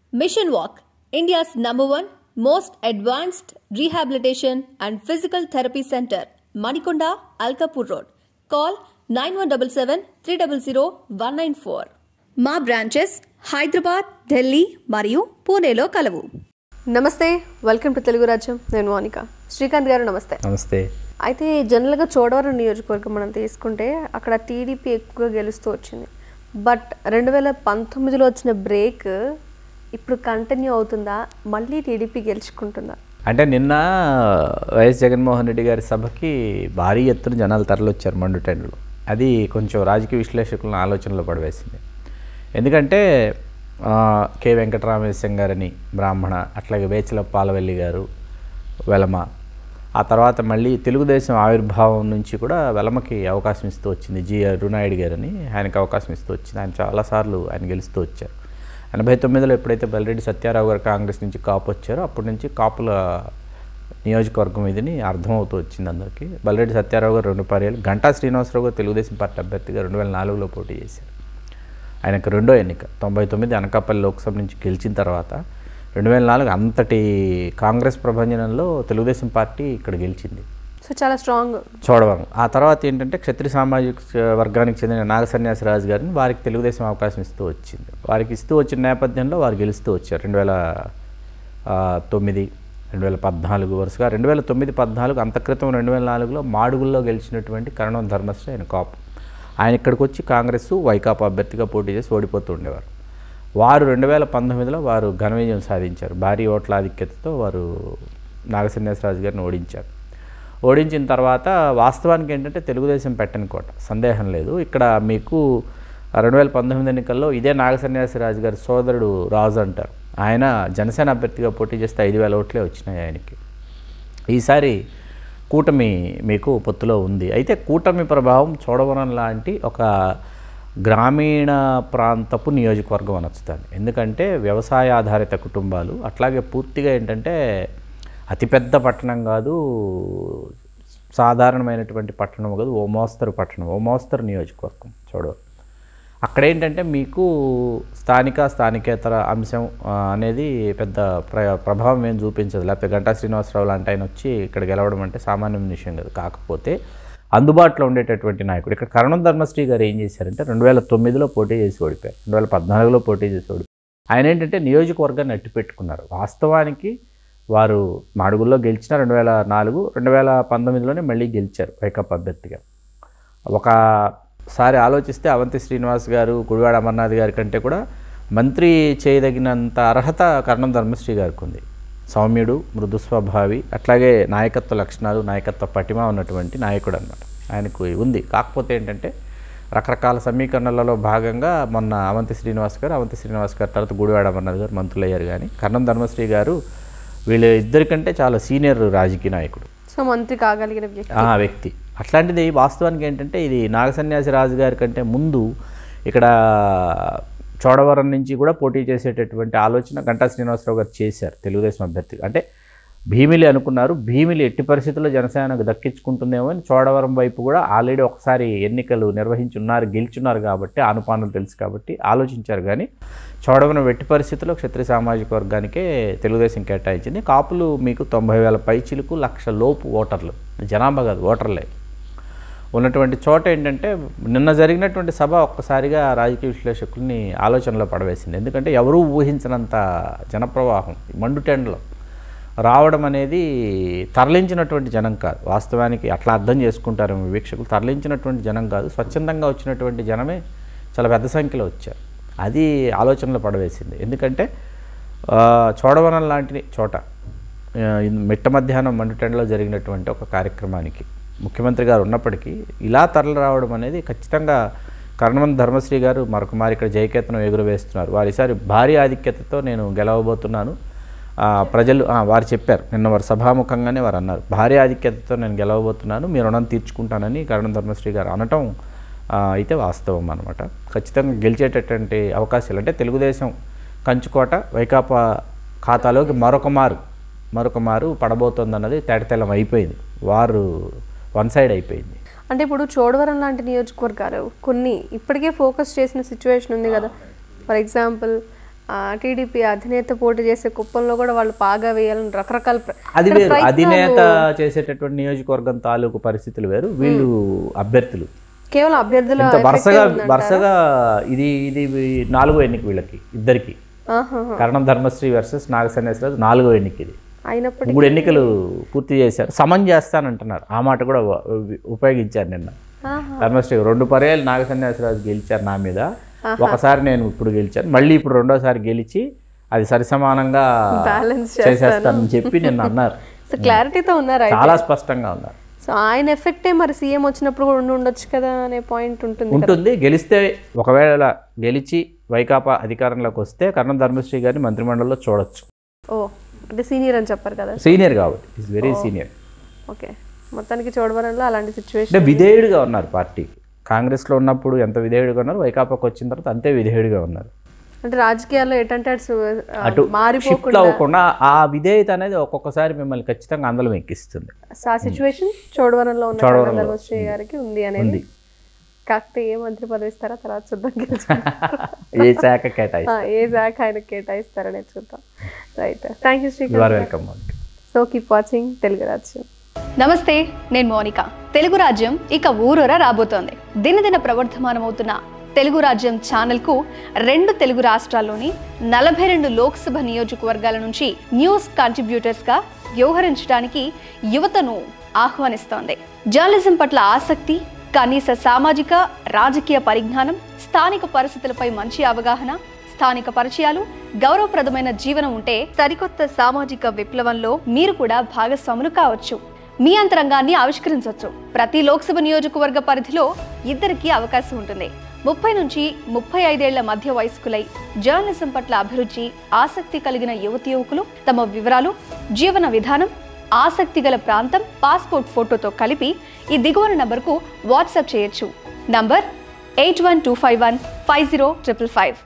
Mission Walk, India's number one most advanced rehabilitation and physical therapy center, Manikonda, Alkapur Road. Call 9177 300 194. మా branches Hyderabad Delhi మరియు పూణేలో కలవు నమస్తే welcome to Telugu రాజ్యం నేను మోనిక శ్రీకాంత్ గారు నమస్తే నమస్తే అయితే జనరల్గా చోడవరం నియోజకవర్గం మనం తీసుకుంటే అక్కడ టీడీపీ ఎక్కువగా గెలుస్తూ వచ్చింది బట్ రెండు వేల పంతొమ్మిదిలో వచ్చిన బ్రేక్ ఇప్పుడు కంటిన్యూ అవుతుందా మళ్ళీ టీడీపీ గెలుచుకుంటుందా అంటే నిన్న వైఎస్ జగన్మోహన్ రెడ్డి గారి సభకి భారీ ఎత్తున జనాలు తరలొచ్చారు మండుటెండలో అది కొంచెం రాజకీయ విశ్లేషకులను ఆలోచనలో పడవేసింది ఎందుకంటే ఆ, కె వెంకటరామేశ్వరం గారని బ్రాహ్మణ అట్లాగే వేచల పాలవెల్లి గారు వెలమ ఆ తర్వాత మళ్ళీ తెలుగుదేశం ఆవిర్భావం నుంచి కూడా వెలమకి అవకాశం ఇస్తూ వచ్చింది జి అరుణాయుడు గారని ఆయనకి అవకాశం ఇస్తూ వచ్చింది ఆయన చాలాసార్లు ఆయన గెలుస్తూ వచ్చారు ఎనభై తొమ్మిదిలో ఎప్పుడైతే బల్రెడ్డి సత్యారావు గారు కాంగ్రెస్ నుంచి కాపు వచ్చారో అప్పటి నుంచి కాపుల నియోజకవర్గం ఇదిని అర్థమవుతూ వచ్చింది అందరికీ బల్రెడ్డి సత్యారావు గారు రెండు పర్యాలు గంటా శ్రీనివాసరావు గారు తెలుగుదేశం పార్టీ అభ్యర్థిగా రెండు వేల నాలుగులో పోటీ చేశారు ఆయనకు రెండో ఎన్నిక తొంభై తొమ్మిది అనకాపల్లి లోక్సభ నుంచి గెలిచిన తర్వాత రెండు వేల నాలుగు అంతటి కాంగ్రెస్ ప్రభంజనంలో తెలుగుదేశం పార్టీ ఇక్కడ గెలిచింది సో చాలా స్ట్రాంగ్ చూడవరం ఆ తర్వాత ఏంటంటే క్షత్రియ సామాజిక వర్గానికి చెందిన నాగ సన్యాసరాజు గారిని వారికి తెలుగుదేశం అవకాశం ఇస్తూ వచ్చింది వారికి ఇస్తూ వచ్చిన నేపథ్యంలో వారు గెలుస్తూ వచ్చారు రెండు వేల ఆ, తొమ్మిది రెండు వేల పద్నాలుగు వరుసగా రెండు వేల తొమ్మిది పద్నాలుగు అంత క్రితం రెండు వేల నాలుగులో మాడుగుల్లో గెలిచినటువంటి కరణం ధర్మశ్రీ ఆయన కాపు ఆయన ఇక్కడికి వచ్చి కాంగ్రెస్ వైకాపా అభ్యర్థిగా పోటీ చేసి ఓడిపోతూ ఉండేవారు వారు రెండు వేల పంతొమ్మిదిలో వారు ఘన విజయం సాధించారు భారీ ఓట్ల ఆధిక్యతతో వారు నాగసన్యాసరాజు గారిని ఓడించారు ఓడించిన తర్వాత వాస్తవానికి ఏంటంటే తెలుగుదేశం పెట్టని కోట సందేహం లేదు ఇక్కడ మీకు రెండు వేల పంతొమ్మిది ఎన్నికల్లో ఇదే నాగసన్యాసరాజు గారి సోదరుడు రాజు అంటారు ఆయన జనసేన అభ్యర్థిగా పోటీ చేస్తే ఐదు వేల ఓట్లే వచ్చినాయి ఆయనకి ఈసారి కూటమి మీకు పొత్తులో ఉంది అయితే కూటమి ప్రభావం చూడవరం లాంటి ఒక గ్రామీణ ప్రాంతపు నియోజకవర్గం అనొచ్చుతాను ఎందుకంటే వ్యవసాయ ఆధారిత కుటుంబాలు అట్లాగే పూర్తిగా ఏంటంటే అతిపెద్ద పట్టణం కాదు సాధారణమైనటువంటి పట్టణం కాదు ఓ మోస్తరు పట్టణం ఓ మోస్తరు నియోజకవర్గం చూడవరం అక్కడ ఏంటంటే మీకు స్థానిక స్థానికేతర అంశం ఆ, అనేది పెద్ద ప్ర ప్రభావం ఏం చూపించదు లేకపోతే గంటా శ్రీనివాసరావు లాంటి ఆయన వచ్చి ఇక్కడ గెలవడం అంటే సామాన్యమైన విషయం కాదు కాకపోతే అందుబాటులో ఉండేటటువంటి నాయకుడు ఇక్కడ కరణం ధర్మశ్రీ గారు ఏం చేశారంటే రెండు వేల తొమ్మిదిలో పోటీ చేసి ఓడిపోయారు రెండు వేల పద్నాలుగులో పోటీ చేసి ఓడిపోయారు ఆయన ఏంటంటే నియోజకవర్గాన్ని అట్టి పెట్టుకున్నారు వాస్తవానికి వారు మాడుగుల్లో గెలిచిన రెండు వేల నాలుగు రెండు వేల పంతొమ్మిదిలోనే మళ్ళీ గెలిచారు వైకాపా అభ్యర్థిగా ఒకసారి ఆలోచిస్తే అవంతి శ్రీనివాస్ గారు గుడివాడ అమర్నాథ్ గారి కంటే కూడా మంత్రి చేయదగినంత అర్హత కర్ణం ధర్మశ్రీ గారికి ఉంది సౌమ్యుడు మృదు స్వభావి అట్లాగే నాయకత్వ లక్షణాలు నాయకత్వ పటిమ ఉన్నటువంటి నాయకుడు అనమాట ఆయనకు ఉంది కాకపోతే ఏంటంటే రకరకాల సమీకరణలలో భాగంగా మొన్న అవంతి శ్రీనివాస్ గారు అవంతి శ్రీనివాస్ గారు తర్వాత గుడివాడ అమర్నాథ్ గారు మంత్రులు అయ్యారు కానీ కర్ణం ధర్మశ్రీ గారు వీళ్ళ ఇద్దరికంటే చాలా సీనియర్ రాజకీయ నాయకుడు సో మంత్రి కాగలిగిన వ్యక్తి ఆ వ్యక్తి అట్లాంటిది వాస్తవానికి ఏంటంటే ఇది నాగసన్యాసి రాజు గారి కంటే ముందు ఇక్కడ చోడవరం నుంచి కూడా పోటీ చేసేటటువంటి ఆలోచన గంటా శ్రీనివాసరావు గారు చేశారు తెలుగుదేశం అభ్యర్థిగా అంటే భీమిలి అనుకున్నారు భీమిలి ఎట్టి పరిస్థితుల్లో జనసేనకు దక్కించుకుంటుందేమో అని చోడవరం వైపు కూడా ఆల్రెడీ ఒకసారి ఎన్నికలు నిర్వహించున్నారు గెలుచున్నారు కాబట్టి ఆనుపానులు తెలుసు కాబట్టి ఆలోచించారు కానీ చోడవరం ఎట్టి పరిస్థితుల్లో క్షత్రియ సామాజిక వర్గానికే తెలుగుదేశం కేటాయించింది కాపులు మీకు తొంభై వేల పైచిలకు లక్ష లోపు ఓటర్లు జనాభా కాదు ఓటర్లే ఉన్నటువంటి చోట ఏంటంటే నిన్న జరిగినటువంటి సభ ఒక్కసారిగా రాజకీయ విశ్లేషకుల్ని ఆలోచనలో పడవేసింది ఎందుకంటే ఎవరూ ఊహించినంత జనప్రవాహం ఈ మండుటెండలో రావడం అనేది తరలించినటువంటి జనం కాదు వాస్తవానికి అట్లా అర్థం చేసుకుంటారేమో వీక్షకులు తరలించినటువంటి జనం కాదు స్వచ్ఛందంగా వచ్చినటువంటి జనమే చాలా పెద్ద సంఖ్యలో వచ్చారు అది ఆలోచనలో పడవేసింది ఎందుకంటే ఆ, చోడవరం లాంటి చోట ఆ, ఇది మిట్ట మధ్యాహ్నం మండుటెండలో జరిగినటువంటి ఒక కార్యక్రమానికి ముఖ్యమంత్రి గారు ఉన్నప్పటికీ ఇలా తరలి రావడం అనేది ఖచ్చితంగా కర్ణమంత్ ధర్మశ్రీ గారు మరొక మారి ఇక్కడ జయకేతనం ఎగురవేస్తున్నారు వారు ఈసారి భారీ ఆధిక్యతతో నేను గెలవబోతున్నాను ఆ, ప్రజలు ఆ, వారు చెప్పారు నిన్న వారు సభాముఖంగానే వారు అన్నారు భారీ ఆధిక్యతతో నేను గెలవబోతున్నాను మీ రుణం తీర్చుకుంటానని కరణం ధర్మశ్రీ గారు అనటం ఆ, అయితే వాస్తవం అనమాట ఖచ్చితంగా గెలిచేటటువంటి అవకాశాలు అంటే తెలుగుదేశం కంచుకోట వైకాపా ఖాతాలోకి మరొక మారు మరొక మారు పడబోతోందన్నది తేటతెల్లం అయిపోయింది వారు వన్ సైడ్ అయిపోయింది అంటే ఇప్పుడు చోడవరం లాంటి నియోజకవర్గాలు కొన్ని ఇప్పటికే ఫోకస్ చేసిన సిచ్యువేషన్ ఉంది కదా ఫర్ ఎగ్జాంపుల్ టీడీపీ అధినేత పోటీ చేసే కుప్పంలో కూడా వాళ్ళు పాగా వేయాలని రకరకాల ప్ర- అది ఇక్కడ వేరు ప్రయత్నాలు- అధినేత చేసేటటువంటి నియోజకవర్గం తాలూకు పరిస్థితులు వేరు వీళ్ళు అభ్యర్థులు కేవలం అభ్యర్థుల ఇంత effect వరుసగా ఏ ఉందంటారా? వరుసగా ఇది ఇది నాలుగో ఎన్నిక వీళ్ళకి ఇద్దరికి ఆహాహా. కరణం ధర్మశ్రీ వర్సెస్ నాగసన్యాసరాజు నాలుగో ఎన్నిక ఇది అయినప్పటికీ మూడు ఎన్నికలు పూర్తి చేశారు సమన్ చేస్తానంటున్నారు ఆ మాట కూడా ఉ- ఉ- ఉపయోగించారు నిన్న ఆహా. ధర్మశ్రీ రెండు పర్యాలు నాగసన్యాసరాజు గెలిచారు నా మీద ఒకసారి నేను ఇప్పుడు గెలిచాను మళ్ళీ ఇప్పుడు రెండోసారి గెలిచి అది సరిసమానంగా Balance చేసేస్తానని చెప్పి నిన్న అన్నారు సో క్లారిటీతో ఉన్నారా చాలా స్పష్టంగా ఉన్నారు సో ఆయన ఎఫెక్టే మరి సీఎం వచ్చినప్పుడు కూడా ఉండి ఉండొచ్చు కదా అనే పాయింట్ ఉంటుంది ఉంటుంది గెలిస్తే ఒకవేళ గెలిచి వైకాపా అధికారంలోకి వస్తే కర్ణం ధర్మశ్రీ గారిని మంత్రిమండలిలో చూడొచ్చు ఓ అంటే సీనియర్ అని చెప్పారు కదా సీనియర్ కాబట్టి ఈజ్ వెరీ సీనియర్ ఓకే మొత్తానికి చూడవరంలో అలాంటి సిచ్యువేషన్ అంటే విధేయుడిగా ఉన్నారు పార్టీకి కాంగ్రెస్లో ఉన్నప్పుడు ఎంత విధేయుడిగా ఉన్నారు వైకాపాకి వచ్చిన తర్వాత అంతే విధేయుడిగా ఉన్నారు అంటే రాజకీయాల్లో ఎటంటే అటు సు- ఆ, అటు షిఫ్ట్ మారిపోకుండా అవ్వకుండా ఆ విధేయత అనేది ఒక్కొక్కసారి మిమ్మల్ని ఖచ్చితంగా అందలం ఎక్కిస్తుంది ఆ సిచ్యువేషన్ చోడవరంలో ఉన్న చోడవరంలో కరణం ధర్మశ్రీ గారికి ఉంది అనేది కాకపోతే ఏ మంత్రి పదవి ఇస్తారో తర్వాత చూద్దాం గెలిచాక ఏ శాఖ కేటాయి ఏ శాఖ ఆయన కేటాయిస్తారనేది చూద్దాం right thank you you Srikanth are welcome so keep watching Telugu Rajyam నమస్తే నేను మోనిక తెలుగు రాజ్యం ఇక ఊరూరా రాబోతోంది దినదిన ప్రవర్ధమానమవుతున్న తెలుగు రాజ్యం ఛానల్కు రెండు తెలుగు రాష్ట్రాల్లోని నలభై రెండు లోక్సభ నియోజకవర్గాల నుంచి న్యూస్ కంట్రిబ్యూటర్స్గా వ్యవహరించడానికి యువతను ఆహ్వానిస్తోంది జర్నలిజం పట్ల ఆసక్తి కనీస సామాజిక రాజకీయ పరిజ్ఞానం స్థానిక పరిస్థితులపై మంచి అవగాహన స్థానిక పరిచయాలు గౌరవప్రదమైన జీవనం ఉంటే సరికొత్త సామాజిక విప్లవంలో మీరు కూడా భాగస్వాములు కావచ్చు మీ అంతరంగాన్ని ఆవిష్కరించవచ్చు ప్రతి లోక్సభ నియోజకవర్గ పరిధిలో ఇద్దరికి అవకాశం ఉంటుంది ముప్పై నుంచి ముప్పై ఐదేళ్ల మధ్య వయస్కులై జర్నలిజం పట్ల అభిరుచి ఆసక్తి కలిగిన యువతి యువకులు తమ వివరాలు జీవన విధానం ఆసక్తి గల ప్రాంతం పాస్పోర్ట్ ఫోటోతో కలిపి ఈ దిగువన నంబర్కు వాట్సాప్ చేయొచ్చు number eight one two five one five zero triple five